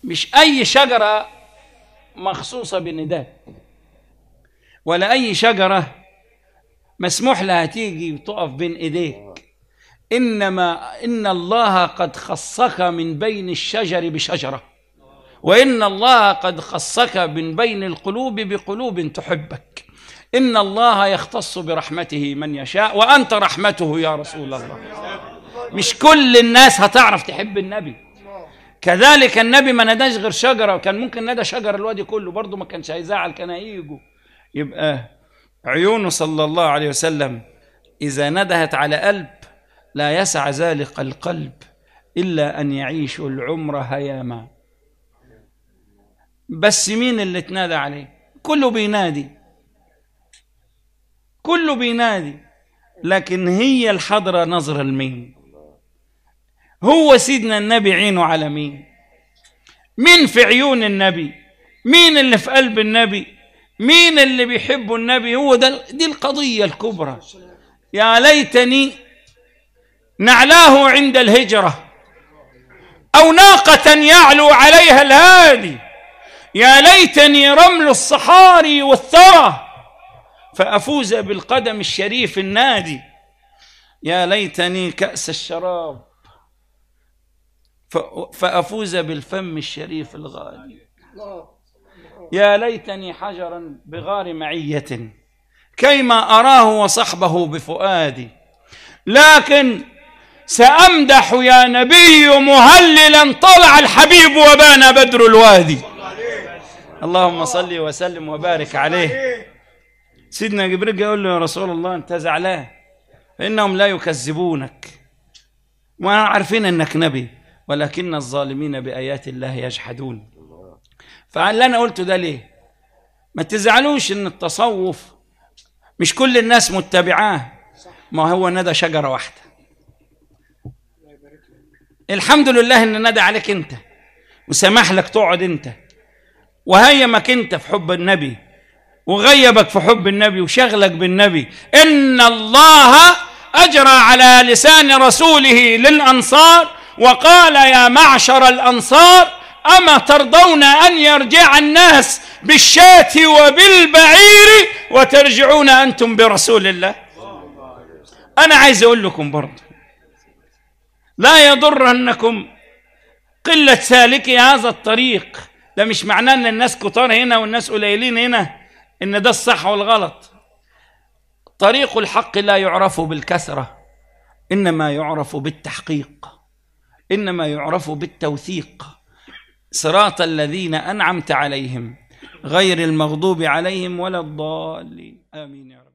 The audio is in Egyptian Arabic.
مش أي شجرة مخصوصة بالنداء ولا أي شجرة مسموح لها تيجي وتقف بين إيديك إنما إن الله قد خصك من بين الشجر بشجرة وإن الله قد خصك من بين القلوب بقلوب تحبك إن الله يختص برحمته من يشاء وأنت رحمته يا رسول الله مش كل الناس هتعرف تحب النبي كذلك النبي ما نداش غير شجرة وكان ممكن ندى شجر الوادي كله برضه ما كانش هيزعل كان هيجوا يبقى عيونه صلى الله عليه وسلم إذا ندهت على قلب لا يسع ذلك القلب إلا أن يعيش العمر هياما بس مين اللي تنادى عليه كله بينادي كله بينادي لكن هي الحضرة نظرة لمين هو سيدنا النبي عينه على مين مين في عيون النبي مين اللي في قلب النبي مين اللي بيحبوا النبي هو ده دي القضية الكبرى يا ليتني نعلاه عند الهجرة أو ناقة يعلو عليها الهادي يا ليتني رمل الصحاري والثرى فأفوز بالقدم الشريف النادي يا ليتني كأس الشراب فأفوز بالفم الشريف الغالي يا ليتني حجرا بغار معية كيما أراه وصحبه بفؤادي لكن سأمدح يا نبي مهللا طلع الحبيب وبان بدر الوادي اللهم صل وسلم وبارك عليه سيدنا جبريل يقول له يا رسول الله انت زعلان فانهم لا يكذبونك وانا عارفين انك نبي ولكن الظالمين بايات الله يجحدون فاللي انا قلته ده ليه ما تزعلوش ان التصوف مش كل الناس متبعاه ما هو ندى شجره واحده الحمد لله ان ندى عليك انت وسمح لك تقعد انت وهيمك انت في حب النبي وغيبك في حب النبي وشغلك بالنبي ان الله اجرى على لسان رسوله للانصار وقال يا معشر الانصار اما ترضون ان يرجع الناس بالشاة وبالبعير وترجعون انتم برسول الله انا عايز اقول لكم برضه لا يضر انكم قله سالكي هذا الطريق ده مش معناه ان الناس كتار هنا والناس قليلين هنا ان ده الصح والغلط طريق الحق لا يعرف بالكثره انما يعرف بالتحقيق انما يعرف بالتوثيق صراط الذين انعمت عليهم غير المغضوب عليهم ولا الضالين امين يا رب